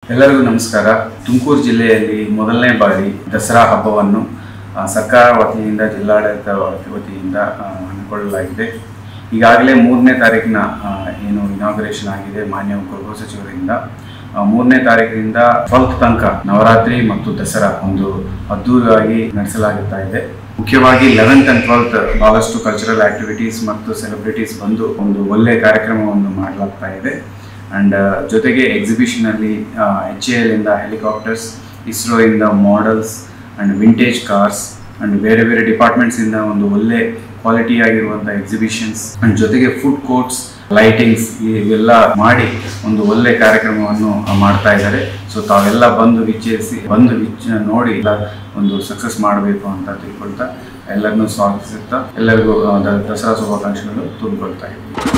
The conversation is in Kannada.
ಎಲ್ಲರಿಗೂ ನಮಸ್ಕಾರ ತುಮಕೂರು ಜಿಲ್ಲೆಯಲ್ಲಿ ಮೊದಲನೇ ಬಾರಿ ದಸರಾ ಹಬ್ಬವನ್ನು ಆ, ಸರ್ಕಾರ ವತಿಯಿಂದ ಜಿಲ್ಲಾಡಳಿತ ವತಿಯಿಂದ ಆ, ಹಮ್ಮಿಕೊಳ್ಳಲಾಗಿದೆ ಈಗಾಗಲೇ ಮೂರನೇ ತಾರೀಕಿನ ಆ, ಏನು ಇನಾಗ್ರೇಷನ್ ಆಗಿದೆ ಮಾನ್ಯ ಗೃಹ ಸಚಿವರಿಂದ ಆ, ಮೂರನೇ ತಾರೀಕಿನಿಂದ ಟ್ವೆಲ್ತ್ ತನಕ ನವರಾತ್ರಿ ಮತ್ತು ದಸರಾ ಒಂದು ಅದ್ದೂರಿಯಾಗಿ ನಡೆಸಲಾಗುತ್ತಾ ಇದೆ ಮುಖ್ಯವಾಗಿ ಲೆವೆಂತ್ ಅಂಡ್ ಟ್ವೆಲ್ತ್ ಬಹಳಷ್ಟು ಕಲ್ಚರಲ್ ಆಕ್ಟಿವಿಟೀಸ್ ಮತ್ತು ಸೆಲೆಬ್ರಿಟೀಸ್ ಬಂದು ಒಂದು ಒಳ್ಳೆಯ ಕಾರ್ಯಕ್ರಮವನ್ನು ಮಾಡಲಾಗ್ತಾ ಇದೆ ಅಂಡ್ ಜೊತೆಗೆ ಎಕ್ಸಿಬಿಷನ್ ಅಲ್ಲಿ ಎಚ್ ಎ ಎಲ್ ಇಂದ ಹೆಲಿಕಾಪ್ಟರ್ಸ್ ಇಸ್ರೋ ಇಂದ models and vintage cars and ಬೇರೆ ಬೇರೆ ಡಿಪಾರ್ಟ್ಮೆಂಟ್ಸ್ ಇಂದ ಒಂದು ಒಳ್ಳೆ ಕ್ವಾಲಿಟಿ ಆಗಿರುವಂಥ ಎಕ್ಸಿಬಿಷನ್ಸ್ ಅಂಡ್ ಜೊತೆಗೆ ಫುಡ್ ಕೋರ್ಟ್ಸ್ ಲೈಟಿಂಗ್ಸ್ ಇವೆಲ್ಲ ಮಾಡಿ ಒಂದು ಒಳ್ಳೆ ಕಾರ್ಯಕ್ರಮವನ್ನು ಮಾಡ್ತಾ ಇದ್ದಾರೆ ಸೊ ತಾವೆಲ್ಲ ಬಂದು ವಿಚ್ಛೇಸಿ ಬಂದು ವಿಚ್ ನೋಡಿ ಎಲ್ಲ ಒಂದು ಸಕ್ಸಸ್ ಮಾಡಬೇಕು ಅಂತ ತಿಳ್ಕೊಳ್ತಾ ಎಲ್ಲರನ್ನೂ ಸ್ವಾಗತಿಸುತ್ತಾ ಎಲ್ಲರಿಗೂ ಆ, ದ- ದಸರಾ ಶುಭಾಕಾಂಕ್ಷೆಗಳು ತುಂಬಿಕೊಳ್ತಾ ಇದ್ದೀವಿ